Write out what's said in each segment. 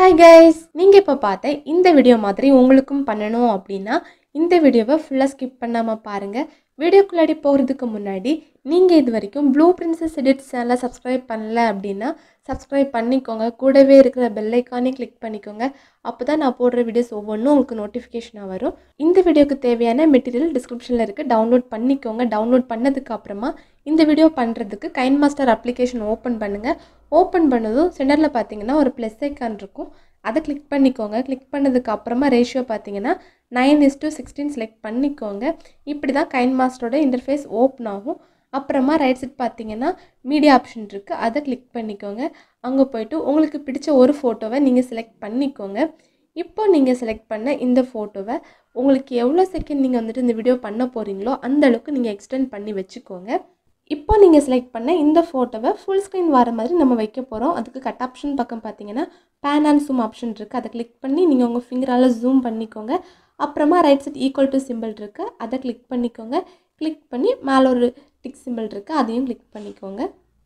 hi guys நீங்கள் இப்போ பார்த்த இந்த வீடியோ மாதிரி உங்களுக்கும் பண்ணணும் அப்படின்னா இந்த வீடியோவை ஃபுல்லாக ஸ்கிப் பண்ணாமல் பாருங்கள் வீடியோக்குள்ளாடி போகிறதுக்கு முன்னாடி நீங்கள் இது வரைக்கும் ப்ளூ பிரின்சஸ் எடிட் சேனலை சப்ஸ்கிரைப் பண்ணல அப்படின்னா சப்ஸ்கிரைப் பண்ணிக்கோங்க கூடவே இருக்கிற பெல் ஐக்கானே கிளிக் பண்ணிக்கோங்க அப்போ தான் நான் போடுற வீடியோஸ் ஒவ்வொன்றும் உங்களுக்கு நோட்டிஃபிகேஷனாக வரும் இந்த வீடியோக்கு தேவையான மெட்டீரியல் டிஸ்கிரிப்ஷனில் இருக்குது டவுன்லோட் பண்ணிக்கோங்க டவுன்லோட் பண்ணதுக்கு அப்புறமா இந்த வீடியோ பண்ணுறதுக்கு கைன் மாஸ்டர் அப்ளிகேஷன் ஓப்பன் பண்ணுங்கள் ஓப்பன் பண்ணதும் சென்டரில் பார்த்தீங்கன்னா ஒரு ப்ளஸ் ஐக்கான் இருக்கும் அதை கிளிக் பண்ணிக்கோங்க கிளிக் பண்ணதுக்கு அப்புறமா ரேஷியோ பார்த்தீங்கன்னா nine is to sixteen select பண்ணிக்கோங்க இப்படி தான் கைன் மாஸ்டரோட இன்டர்ஃபேஸ் ஓப்பன் ஆகும் அப்புறமா ரைட் சைட் பார்த்தீங்கன்னா மீடியா ஆப்ஷன் இருக்குது அதை கிளிக் பண்ணிக்கோங்க அங்கே போயிட்டு உங்களுக்கு பிடிச்ச ஒரு ஃபோட்டோவை நீங்கள் செலக்ட் பண்ணிக்கோங்க இப்போ நீங்கள் செலக்ட் பண்ண இந்த ஃபோட்டோவை உங்களுக்கு எவ்வளோ செகண்ட் நீங்கள் வந்துட்டு இந்த வீடியோ பண்ண போகிறீங்களோ அந்த அளவுக்கு நீங்கள் எக்ஸ்டெண்ட் பண்ணி வச்சுக்கோங்க இப்போ நீங்கள் செலக்ட் பண்ண இந்த ஃபோட்டோவை ஃபுல் ஸ்க்ரீன் வர மாதிரி நம்ம வைக்க போகிறோம் அதுக்கு கட் ஆப்ஷன் பக்கம் பார்த்தீங்கன்னா பேன் அண்ட் ஜூம் ஆப்ஷன் இருக்குது அதை கிளிக் பண்ணி நீங்கள் உங்கள் ஃபிங்கரால் ஜூம் பண்ணிக்கோங்க அப்புறமா right side equal to simple இருக்குது அதை கிளிக் பண்ணிக்கோங்க கிளிக் பண்ணி மேலே ஒரு டிக் சிம்பிள் இருக்குது அதையும் கிளிக் பண்ணிக்கோங்க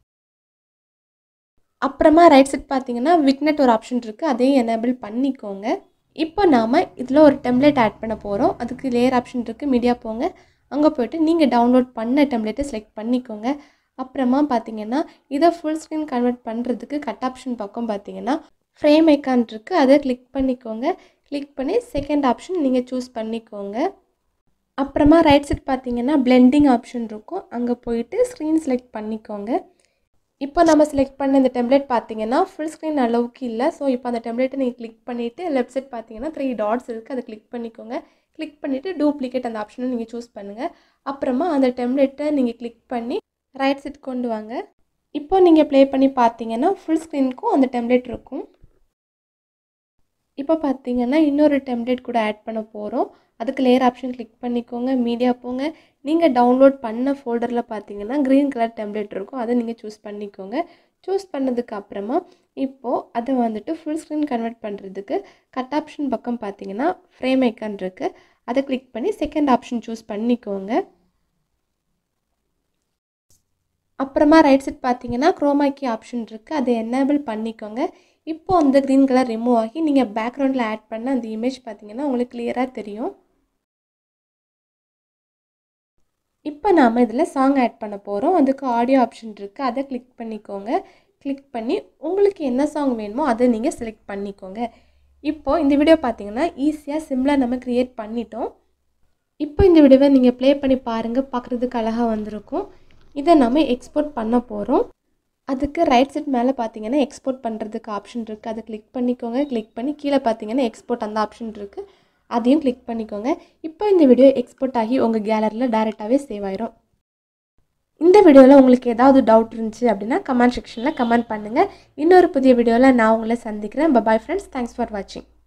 அப்புறமா ரைட் சைட் பார்த்தீங்கன்னா விக்னெட் ஒரு ஆப்ஷன் இருக்குது அதையும் எனேபிள் பண்ணிக்கோங்க இப்போ நாம் இதில் ஒரு டெம்ப்ளேட் ஆட் பண்ண போகிறோம் அதுக்கு லேயர் ஆப்ஷன் இருக்குது மீடியா போங்க அங்கே போய்ட்டு நீங்கள் டவுன்லோட் பண்ண டெம்ப்ளேட்டை செலக்ட் பண்ணிக்கோங்க அப்புறமா பார்த்தீங்கன்னா இதை ஃபுல் ஸ்க்ரீன் கன்வெர்ட் பண்ணுறதுக்கு கட் ஆப்ஷன் பக்கம் பார்த்தீங்கன்னா ஃப்ரேம் ஐக்கான் இருக்குது அதை கிளிக் பண்ணிக்கோங்க கிளிக் பண்ணி செகண்ட் ஆப்ஷன் நீங்கள் சூஸ் பண்ணிக்கோங்க அப்புறமா ரைட் சைட் பார்த்தீங்கன்னா பிளெண்டிங் ஆப்ஷன் இருக்கும் அங்கே போயிட்டு ஸ்க்ரீன் செலக்ட் பண்ணிக்கோங்க இப்போ நம்ம செலக்ட் பண்ண இந்த டெம்ப்ளேட் பார்த்தீங்கன்னா ஃபுல் ஸ்க்ரீன் அளவுக்கு இல்லை ஸோ இப்போ அந்த டெம்ப்ளேட்டை நீங்கள் கிளிக் பண்ணிவிட்டு லெஃப்ட் சைட் பார்த்தீங்கன்னா த்ரீ டாட்ஸ் இருக்குது அதை கிளிக் பண்ணிக்கோங்க கிளிக் பண்ணிவிட்டு டூப்ளிகேட் அந்த ஆப்ஷனை நீங்கள் சூஸ் பண்ணுங்கள் அப்புறமா அந்த டெம்ப்ளேட்டை நீங்கள் கிளிக் பண்ணி ரைட் சைட் கொண்டு வாங்க இப்போ நீங்கள் ப்ளே பண்ணி பார்த்தீங்கன்னா ஃபுல் ஸ்க்ரீனுக்கும் அந்த டெம்ப்ளேட் இருக்கும் இப்போ பார்த்தீங்கன்னா இன்னொரு டெம்ப்ளேட் கூட ஆட் பண்ண போகிறோம் அதுக்கு லேயர் ஆப்ஷன் கிளிக் பண்ணிக்கோங்க மீடியா போங்க நீங்கள் டவுன்லோட் பண்ண ஃபோல்டரில் பார்த்தீங்கன்னா க்ரீன் கலர் டெம்ப்ளேட் இருக்கும் அதை நீங்கள் சூஸ் பண்ணிக்கோங்க சூஸ் பண்ணதுக்கு அப்புறமா இப்போது அதை வந்துட்டு ஃபுல் ஸ்க்ரீன் கன்வெர்ட் பண்ணுறதுக்கு கட் ஆப்ஷன் பக்கம் பார்த்தீங்கன்னா ஃப்ரேம் ஐக்கான் இருக்குது அதை கிளிக் பண்ணி செகண்ட் ஆப்ஷன் சூஸ் பண்ணிக்கோங்க அப்புறமா ரைட் சைட் பார்த்தீங்கன்னா க்ரோமாக்கி ஆப்ஷன் இருக்குது அதை என்னேபிள் பண்ணிக்கோங்க இப்போ அந்த க்ரீன் கலர் ரிமூவ் ஆகி நீங்கள் பேக்ரவுண்டில் ஆட் பண்ண அந்த இமேஜ் பார்த்தீங்கன்னா உங்களுக்கு கிளியராக தெரியும் இப்போ நாம் இதில் சாங் ஆட் பண்ண போகிறோம் அதுக்கு ஆடியோ ஆப்ஷன் இருக்குது அதை கிளிக் பண்ணிக்கோங்க கிளிக் பண்ணி உங்களுக்கு என்ன சாங் வேணுமோ அதை நீங்கள் செலக்ட் பண்ணிக்கோங்க இப்போது இந்த வீடியோ பார்த்தீங்கன்னா ஈஸியாக சிம்பிளாக நம்ம க்ரியேட் பண்ணிட்டோம் இப்போ இந்த வீடியோவை நீங்கள் ப்ளே பண்ணி பாருங்கள் பார்க்குறதுக்கு அழகாக வந்திருக்கும் இதை நம்ம எக்ஸ்போர்ட் பண்ண போகிறோம் அதுக்கு ரைட் சைட் மேலே பார்த்தீங்கன்னா எக்ஸ்போர்ட் பண்ணுறதுக்கு ஆப்ஷன் இருக்குது அதை கிளிக் பண்ணிக்கோங்க கிளிக் பண்ணி கீழே பார்த்தீங்கன்னா எக்ஸ்போர்ட் அந்த ஆப்ஷன் இருக்குது அதையும் கிளிக் பண்ணிக்கோங்க இப்போ இந்த வீடியோ எக்ஸ்போர்ட் ஆகி உங்கள் கேலரியில் டேரெக்டாகவே சேவ் ஆயிரும் இந்த வீடியோவில் உங்களுக்கு ஏதாவது டவுட் இருந்துச்சு அப்படின்னா கமெண்ட் செக்ஷனில் கமெண்ட் பண்ணுங்கள் இன்னொரு புதிய வீடியோவில் நான் உங்களை சந்திக்கிறேன் பபாய் ஃப்ரெண்ட்ஸ் தேங்க்ஸ் ஃபார் வாட்சிங்